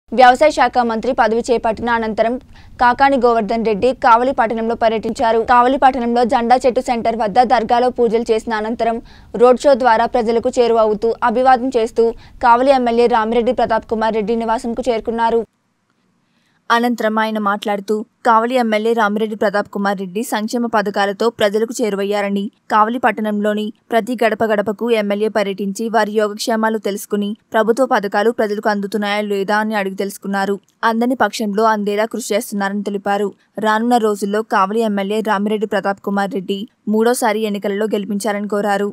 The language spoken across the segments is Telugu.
వ్యవసాయ శాఖ మంత్రి పదవి చేపట్టిన అనంతరం కాకాని గోవర్ధన్ రెడ్డి కావలి పట్టణంలో పర్యటించారు కావలి పట్టణంలో జెండా చెట్టు సెంటర్ వద్ద దర్గాలో పూజలు చేసిన అనంతరం రోడ్ షో ద్వారా ప్రజలకు చేరువవుతూ అభివాదం చేస్తూ కావలి ఎమ్మెల్యే రామిరెడ్డి ప్రతాప్ కుమార్ రెడ్డి నివాసంకు చేరుకున్నారు అనంతరం ఆయన మాట్లాడుతూ కావలి ఎమ్మెల్యే రామిరెడ్డి ప్రతాప్ కుమార్ రెడ్డి సంక్షేమ పథకాలతో ప్రజలకు చేరువయ్యారని కావలి పట్టణంలోని ప్రతి గడప గడపకు ఎమ్మెల్యే పర్యటించి వారి యోగక్షేమాలు తెలుసుకుని ప్రభుత్వ పథకాలు ప్రజలకు అందుతున్నాయా లేదా అని అడిగి తెలుసుకున్నారు అందని పక్షంలో అందేలా కృషి చేస్తున్నారని తెలిపారు రానున్న రోజుల్లో కావలి ఎమ్మెల్యే రామిరెడ్డి ప్రతాప్ కుమార్ రెడ్డి మూడోసారి ఎన్నికలలో గెలిపించాలని కోరారు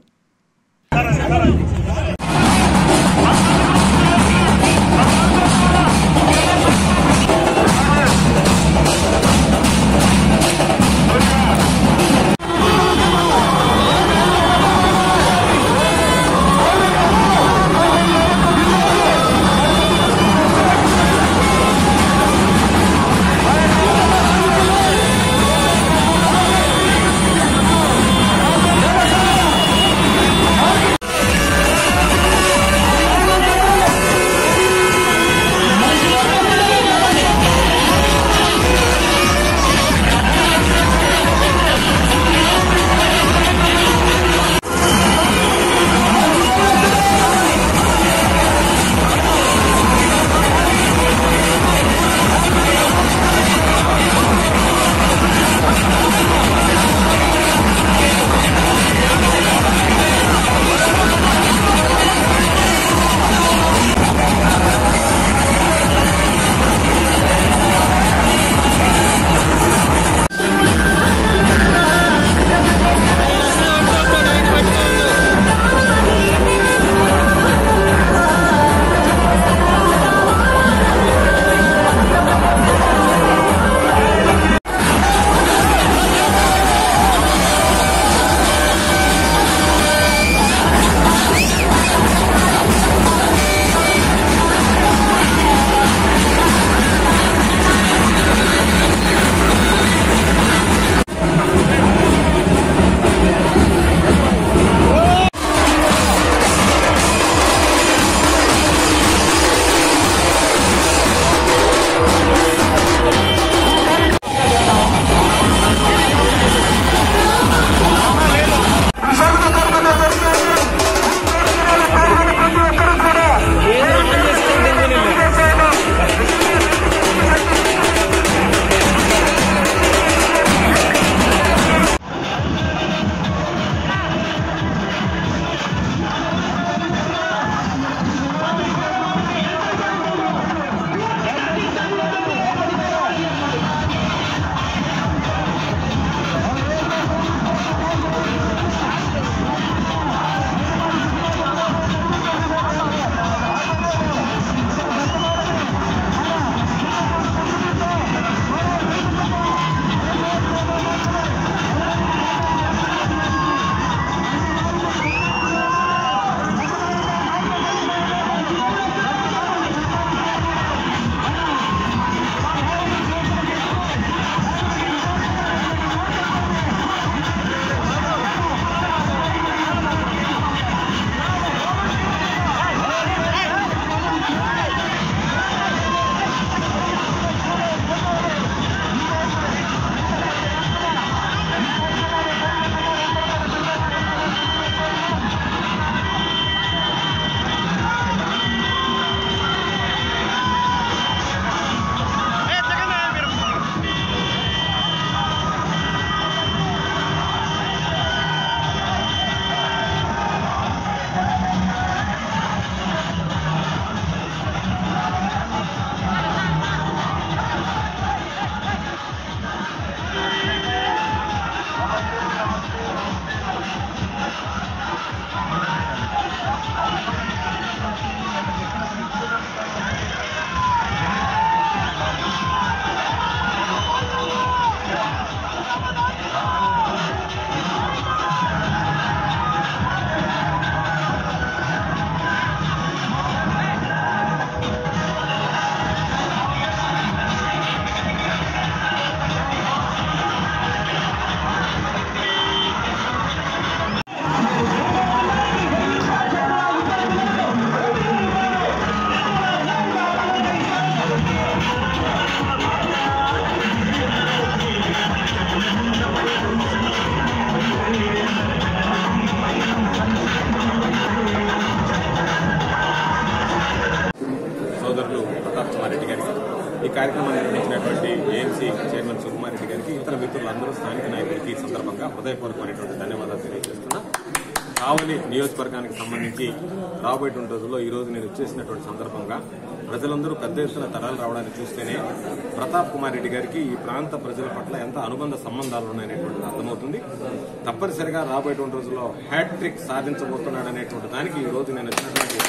ప్రతాప్ కుమార్ రెడ్డి గారికి ఈ కార్యక్రమాన్ని నిర్వహించినటువంటి ఏఎంసీ చైర్మన్ సుకుమార్ రెడ్డి గారికి ఇతర మిత్రులందరూ స్థానిక నాయకులకి ఈ సందర్భంగా హృదయపూర్వకమైనటువంటి ధన్యవాదాలు తెలియజేస్తున్నా కావలి నియోజకవర్గానికి సంబంధించి రాబోయేటువంటి రోజుల్లో ఈ రోజు నేను వచ్చేసినటువంటి సందర్భంగా ప్రజలందరూ పెద్ద ఎత్తున తరాలు రావడాన్ని చూస్తేనే ప్రతాప్ కుమార్ రెడ్డి గారికి ఈ ప్రాంత ప్రజల పట్ల ఎంత అనుబంధ సంబంధాలు ఉన్నాయనేటువంటిది అర్థమవుతుంది తప్పనిసరిగా రాబోయేటువంటి రోజుల్లో హ్యాట్రిక్ సాధించబోతున్నాడు అనేటువంటి దానికి ఈ రోజు నేను వచ్చినటువంటి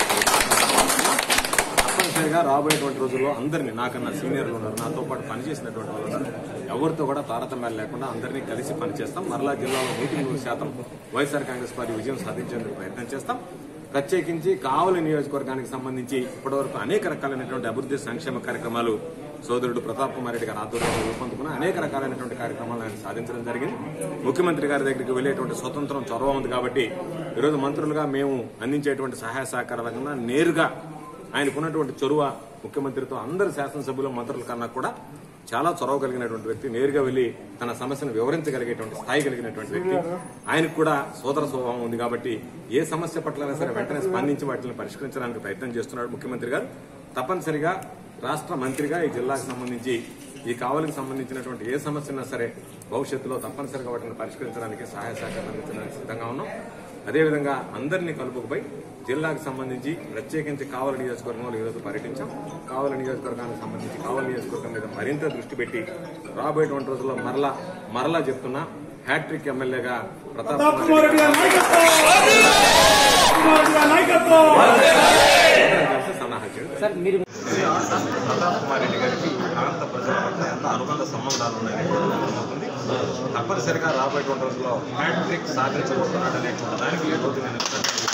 తప్పనిసరిగా రాబోయేటువంటి రోజుల్లో అందరినీ నాకన్నా సీనియర్లు ఉన్నారు నాతో పాటు పనిచేసినటువంటి వాళ్ళు ఉన్నారు. ఎవరితో కూడా తారతమ్యాలు లేకుండా అందరినీ కలిసి పనిచేస్తాం మరలా జిల్లాలో నూటికి నూరు శాతం వైఎస్ఆర్ కాంగ్రెస్ పార్టీ విజయం సాధించేందుకు ప్రయత్నం చేస్తాం ప్రత్యేకించి కావలి నియోజకవర్గానికి సంబంధించి ఇప్పటివరకు అనేక రకాలైనటువంటి అభివృద్ధి సంక్షేమ కార్యక్రమాలు సోదరుడు ప్రతాప్ కుమార్ రెడ్డి గారి ఆధ్వర్యంలో రూపొందుకున్న అనేక రకాలైనటువంటి కార్యక్రమాలు ఆయన సాధించడం జరిగింది ముఖ్యమంత్రి గారి దగ్గరికి వెళ్లేటువంటి స్వతంత్రం చొరవ ఉంది కాబట్టి ఈరోజు మంత్రులుగా మేము అందించేటువంటి సహాయ సహకారాల కన్నా నేరుగా ఆయనకున్నటువంటి చొరవ ముఖ్యమంత్రితో అందరు శాసనసభ్యులు మంత్రుల కన్నా కూడా చాలా చొరవ కలిగినటువంటి వ్యక్తి నేరుగా వెళ్లి తన సమస్యను వివరించగలిగేటువంటి స్థాయి కలిగినటువంటి వ్యక్తి ఆయనకు కూడా సోదర స్వభావం ఉంది కాబట్టి ఏ సమస్య పట్లైనా సరే వెంటనే స్పందించి వాటిని పరిష్కరించడానికి ప్రయత్నం చేస్తున్నాడు ముఖ్యమంత్రి గారు తప్పనిసరిగా రాష్ట్ర మంత్రిగా ఈ జిల్లాకు సంబంధించి ఈ కావలికి సంబంధించినటువంటి ఏ సమస్య ఉన్నా సరే భవిష్యత్తులో తప్పనిసరిగా వాటిని పరిష్కరించడానికి సహాయ సహకారం అందించడానికి సిద్ధంగా ఉన్నాం అదేవిధంగా అందరినీ కలుపుకుపోయి జిల్లాకు సంబంధించి ప్రత్యేకించి కావలి నియోజకవర్గంలో ఈరోజు పర్యటించాం కావలి నియోజకవర్గానికి సంబంధించి కావలి నియోజకవర్గం మీద మరింత దృష్టి పెట్టి రాబోయేటువంటి రోజుల్లో మరలా మరలా చెప్తున్నా హ్యాట్రిక్ ఎమ్మెల్యేగా ప్రతాప్ కుమార్ రెడ్డి గారు కలిసి సన్నాహం చేయడం ప్రతాప్ కుమార్ రెడ్డి గారికి ప్రాంత ప్రజల పట్ల ఎంత అనుబంధ సంబంధాలు ఉన్నాయనేటువంటి అర్థమవుతుంది తప్పనిసరిగా రాబోయేటువంటి రోజుల్లో హ్యాట్రిక్ సాధించబోతున్నాడు అనేటువంటి దానికి ఈ రోజు నేను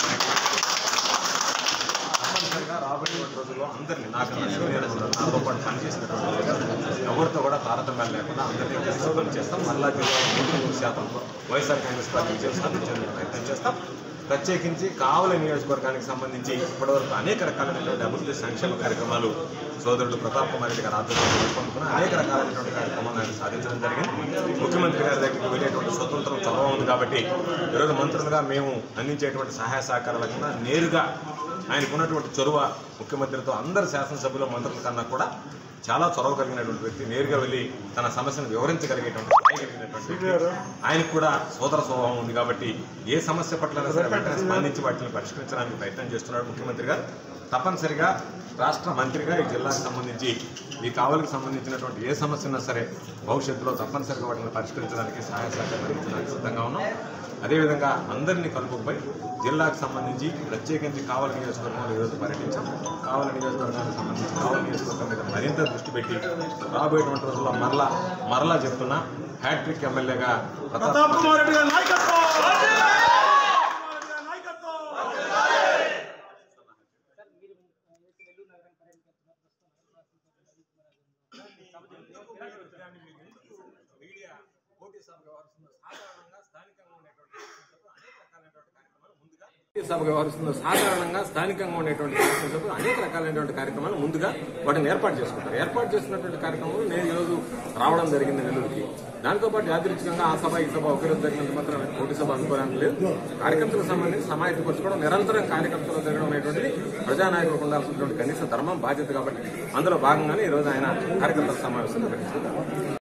తప్పనిసరిగా రాబోయేటువంటి రోజుల్లో అందరినీ నాకన్నా సీనియర్ ఉన్నారు నాతో పాటు పనిచేసినటువంటి వాళ్ళు ఎవరితో కూడా తారతమ్యాలు లేకుండా అందరినీ కలిసి పనిచేస్తాం మళ్ళా జిల్లాలో నూటి నూరు శాతం వైఎస్ఆర్ కాంగ్రెస్ పార్టీ విజయం సాధించేందుకు ప్రయత్నం చేస్తాం ప్రత్యేకించి కావలి నియోజకవర్గానికి సంబంధించి ఇప్పటివరకు అనేక రకాలైనటువంటి అభివృద్ధి సంక్షేమ కార్యక్రమాలు సోదరుడు ప్రతాప్ కుమార్ రెడ్డి గారు ఆధ్వర్యంలో రూపొందుకున్న అనేక రకాలైనటువంటి కార్యక్రమాలు ఆయన సాధించడం జరిగింది ముఖ్యమంత్రి గారి దగ్గరికి వెళ్ళేటువంటి స్వతంత్రం చొరవ ఉంది కాబట్టి ఈరోజు మంత్రులుగా మేము అందించేటువంటి సహాయ సహకారాల కన్నా నేరుగా ఆయనకున్నటువంటి చొరవ ముఖ్యమంత్రితో అందరు శాసనసభ్యులు మంత్రుల కన్నా కూడా చాలా చొరవ కలిగినటువంటి వ్యక్తి నేరుగా వెళ్లి తన సమస్యను వివరించగలిగేటువంటి స్థాయి కలిగినటువంటి వ్యక్తి ఆయనకు కూడా సోదర స్వభావం ఉంది కాబట్టి ఏ సమస్య పట్ల సరే వెంటనే స్పందించి వాటిని పరిష్కరించడానికి ప్రయత్నం చేస్తున్నాడు ముఖ్యమంత్రి గారు తప్పనిసరిగా రాష్ట్ర మంత్రిగా ఈ జిల్లాకు సంబంధించి ఈ కావలికి సంబంధించినటువంటి ఏ సమస్య ఉన్నా సరే భవిష్యత్తులో తప్పనిసరిగా వాటిని పరిష్కరించడానికి సహాయ సహకారం అందించడానికి సిద్ధంగా ఉన్నాం అదేవిధంగా అందరినీ కలుపుకుపోయి జిల్లాకు సంబంధించి ప్రత్యేకించి కావలి నియోజకవర్గంలో ఈరోజు పర్యటించాం కావలి నియోజకవర్గానికి సంబంధించి కావలి నియోజకవర్గం మీద మరింత దృష్టి పెట్టి రాబోయేటువంటి రోజుల్లో మరలా మరలా చెప్తున్నా హ్యాట్రిక్ ఎమ్మెల్యేగా ప్రతాప్ ప్రతాప్ కుమార్ రెడ్డి గారి నాయకత్వం నాయకత్వం మీడియా పోటీ సభ వ్యవహరిస్తున్న సాధారణంగా స్థానికంగా ఉండేటువంటి అనేక రకాలైనటువంటి కార్యక్రమాలు ముందుగా పోటీ సభ వ్యవహరిస్తున్న సాధారణంగా స్థానికంగా ఉండేటువంటి శాసనసభ్యులు అనేక రకాలైనటువంటి కార్యక్రమాలు ముందుగా వాటిని ఏర్పాటు చేసుకుంటారు ఏర్పాటు చేసినటువంటి కార్యక్రమాలు నేను ఈ రోజు రావడం జరిగింది నెల్లూరుకి దాంతో పాటు యాదృచ్ఛికంగా ఆ సభ ఈ సభ ఒకే రోజు జరిగినంత మాత్రం పోటీ సభ అనుకోవడానికి లేదు కార్యకర్తలకు సంబంధించి సమాయత్తపరచుకోవడం నిరంతరం కార్యకర్తలు జరగడం అనేటువంటిది ప్రజానాయకులకు ఉండాల్సినటువంటి కనీస ధర్మం బాధ్యత కాబట్టి అందులో భాగంగానే ఈ రోజు ఆయన కార్యకర్తల సమావేశం నిర్వహిస్తున్నారు